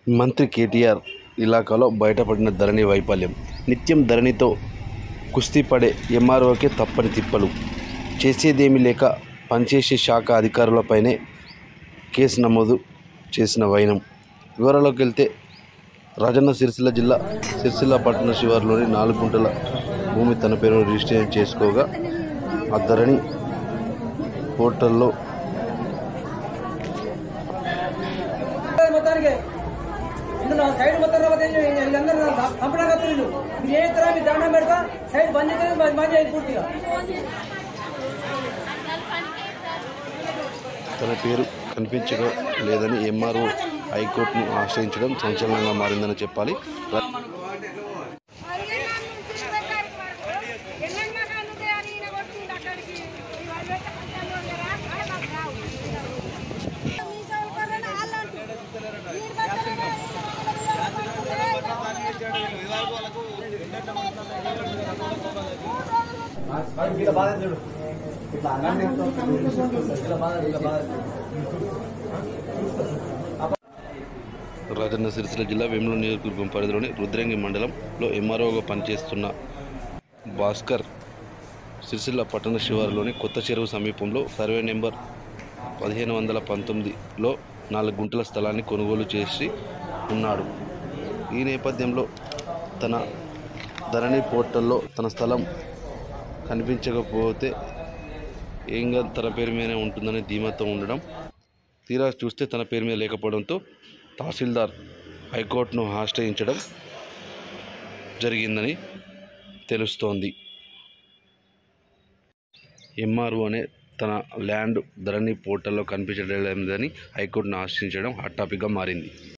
మంత్రి కేటీఆర్ ఇలాకాలో బయటపడిన ధరణి వైఫల్యం నిత్యం ధరణితో కుస్తీ పడే ఎంఆర్ఓకే తప్పని తిప్పలు చేసేదేమీ లేక పనిచేసే శాఖ అధికారులపైనే కేసు నమోదు చేసిన వైనం వివరాల్లోకి వెళ్తే రాజన్న సిరిసిల్ల జిల్లా సిరిసిల్ల పట్టణ శివారులోని నాలుగు గుంటల భూమి తన పేరు రిజిస్ట్రేషన్ చేసుకోగా ఆ ధరణి పోర్టల్లో మొత్తానికి ఇందులో సైడ్ మొత్తం రాకపోతే వీళ్ళందరూ కంపెనీ వీళ్ళు మీరు ఏ ఇస్తారా మీరు దండం పెడతా సైడ్ బంద్ చేస్తే బంద్ చేయాలి పూర్తిగా తన పేరు కనిపించడం లేదని ఎంఆర్ఓ హైకోర్టును ఆశ్రయించడం సంచలనంగా మారిందని చెప్పాలి రాజన్న సిరిసిల్ల జిల్లా వేముల నియోజకవర్గం పరిధిలోని రుద్రంగి మండలంలో ఎంఆర్ఓగా పనిచేస్తున్న భాస్కర్ సిరిసిల్ల పట్టణ శివారులోని కొత్త చెరువు సమీపంలో సర్వే నెంబర్ పదిహేను వందల పంతొమ్మిదిలో నాలుగు గుంటల స్థలాన్ని కొనుగోలు చేసి ఉన్నాడు ఈ నేపథ్యంలో తన ధరణి పోర్టల్లో తన స్థలం కనిపించకపోతే ఏంగా తన పేరు మీదనే ఉంటుందని ధీమాతో ఉండడం తీరా చూస్తే తన పేరు మీద లేకపోవడంతో తహసీల్దార్ హైకోర్టును ఆశ్రయించడం జరిగిందని తెలుస్తోంది ఎంఆర్ఓ అనే తన ల్యాండ్ ధరణి పోర్టల్లో కనిపించడం లేదని హైకోర్టును ఆశ్రయించడం హాట్ టాపిక్గా మారింది